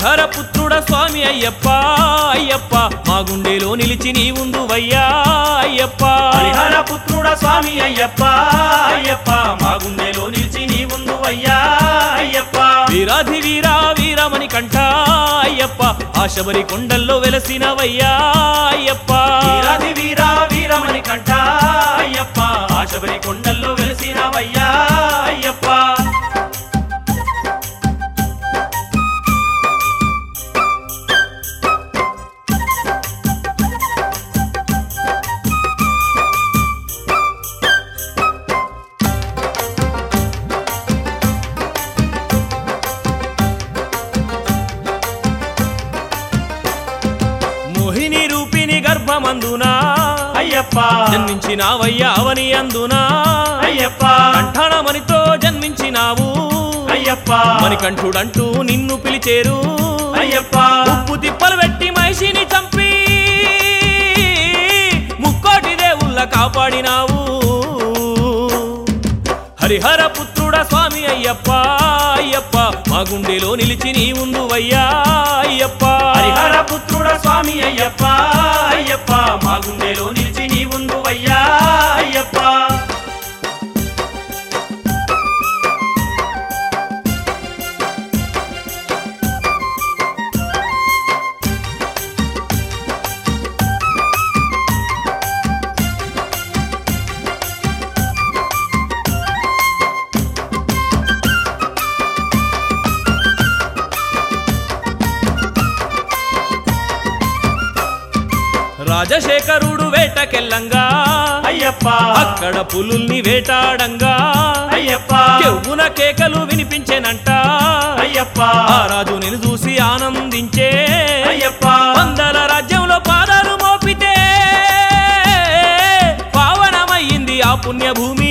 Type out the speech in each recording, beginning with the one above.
హరిహర పుత్రుడ స్వామి అయ్యప్ప అయ్యప్ప మా గుండెలో నిలిచి నీ ఉందువయ్యా అయ్యప్ప హరిహర పుత్రుడ స్వామి అయ్యప్ప అయ్యప్ప మా గుండెలో నిలిచి నీ ముందు అయ్యా అయ్యప్ప వీరాధి వీరా వీరమణి కంఠ అయ్యప్ప ఆ శబరి కొండల్లో వెలసినవయ్యా అయ్యప్ప వీరాది వీరా వీరమణి కంఠ అయ్యప్ప ఆశబరి కొండల్లో వెలిసినవయ్యా అయ్యప్ప మోహిని రూపిణి గర్భమందునా అయ్యప్ప జన్మించినావయ్యా అవని అందునా అయ్యప్ప కంఠణమణితో జన్మించినావు అయ్యప్ప మణికంఠుడంటూ నిన్ను పిలిచేరు అయ్యప్ప ఉప్పు తిప్పలు పెట్టి మహిషిని చంపి ముక్కోటి దేవుళ్ళ కాపాడినావు హరిహర పుత్రుడ స్వామి అయ్యప్ప అయ్యప్ప మా గుండెలో నిలిచి నీ ఉందువయ్యా అయ్యప్ప హరిహర పుత్రుడ స్వామి అయ్యప్ప అయ్యప్ప మా గుండెలో నిలిచి నీ ముందు అయ్యా అయ్యప్ప రాజశేఖరుడు వేటకెళ్ళంగా అయ్యప్ప అక్కడ పులుల్ని వేటాడంగా అయ్యప్ప చెవున కేకలు వినిపించెనంట అయ్యప్ప ఆ రాజు నేను చూసి ఆనందించే అయ్యప్ప వందల రాజ్యంలో పాదాలు మోపితే పావనమయ్యింది ఆ పుణ్యభూమి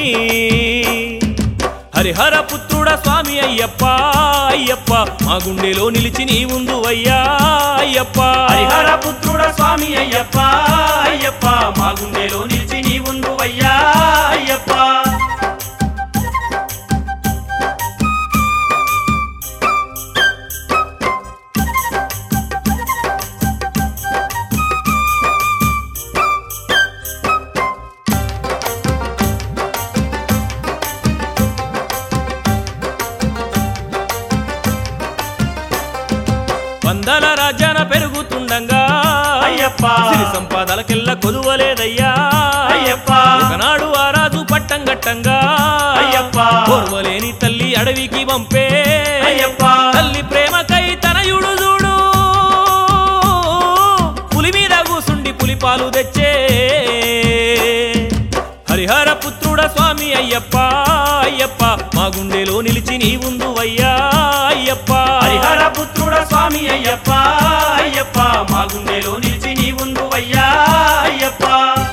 హరిహర పుత్రుడ స్వామి అయ్యప్ప అయ్యప్ప మా గుండెలో నిలిచి నీ ఉందు అయ్యా అయ్యప్ప హరిహర పుత్రుడ స్వామి అయ్యప్ప అయ్యప్ప మా గుండెలో నిలిచి నీ ముందు అయ్యా అయ్యప్ప వందల రాజ్యాన పెరుగుతుండగా అయ్యప్ప సిరి సంపాదలకెల్ల కొదువలేదయ్యా అయ్యప్ప ఒకనాడు ఆ రాజు పట్టం గట్టంగా అయ్యప్ప ఓర్వలేని తల్లి అడవికి పంపే అయ్యప్ప తల్లి ప్రేమకై తనయుడు చూడు పులి మీద కూసుండి పులిపాలు తెచ్చే హరిహర పుత్రుడ స్వామి అయ్యప్ప అయ్యప్ప మా గుండెలో నిలిచి నీ ఉందు అయ్యా అయ్యప్ప హరిహర పుత్రుడ స్వామి అయ్యప్ప అయ్యప్ప మా గుండెలో నిలిచి నీ ముందు అయ్యా అయ్యప్ప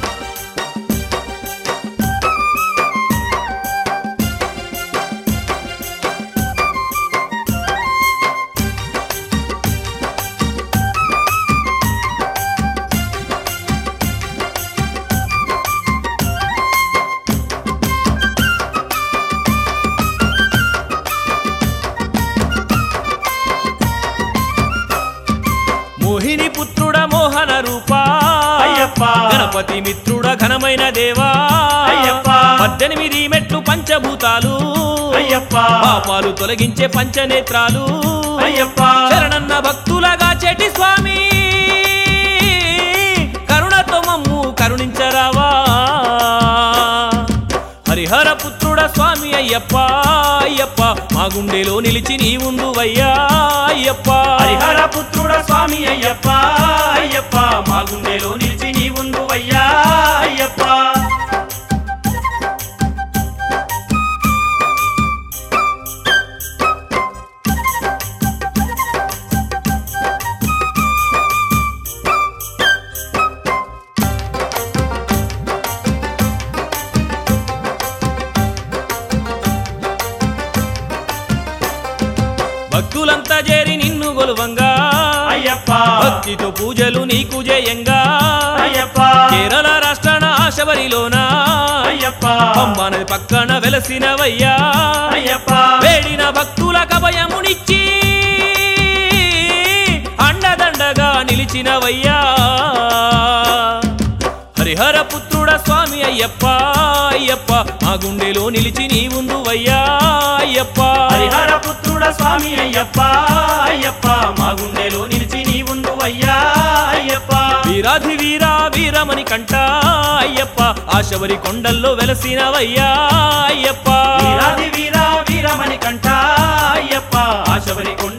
మోహిని పుత్రుడ మోహన రూపా అయ్యప్ప గణపతి మిత్రుడ ఘనమైన దేవా అయ్యప్ప పద్దెనిమిది మెట్లు పంచభూతాలు అయ్యప్ప పాపాలు తొలగించే పంచనేత్రాలు అయ్యప్ప శరణన్న భక్తులగా చెటి స్వామి కరుణతో మమ్ము కరుణించరావా హరిహర పుత్రుడ స్వామి అయ్యప్ప అయ్యప్ప మా గుండెలో నిలిచి నీ ఉందువయ్యా అయ్యప్ప హరిహర పుత్రుడ స్వామి అయ్యప్ప అయ్యప్ప మా గుండెలో నిలిచి నీ ముందు అయ్యా అయ్యప్ప భక్తులంతా చేరి నిన్ను గొలువంగా అయ్యప్ప భక్తితో పూజలు నీకు జయంగా అయ్యప్ప కేరళ రాష్ట్రాన ఆశబరిలోన అయ్యప్ప పంబనది పక్కన వెలసినవయ్యా అయ్యప్ప వేడిన భక్తుల కభయమునిచ్చి నిలిచినవయ్యా హరిహర పుత్రుడ స్వామి అయ్యప్ప అయ్యప్ప మా గుండెలో నిలిచి నీ ఉందువయ్యా అయ్యప్ప హరిహర పుత్రుడ స్వామి అయ్యప్ప అయ్యప్ప మా గుండెలో నిలిచి నీ ఉండు అయ్యా అయ్యప్ప వీరాధి వీరా వీరమణి కంట అయ్యప్ప ఆశబరి కొండల్లో వెలసినవయ్యా అయ్యప్ప వీరాది వీరా వీరమణి కంట అయ్యప్ప ఆశబరి కొండ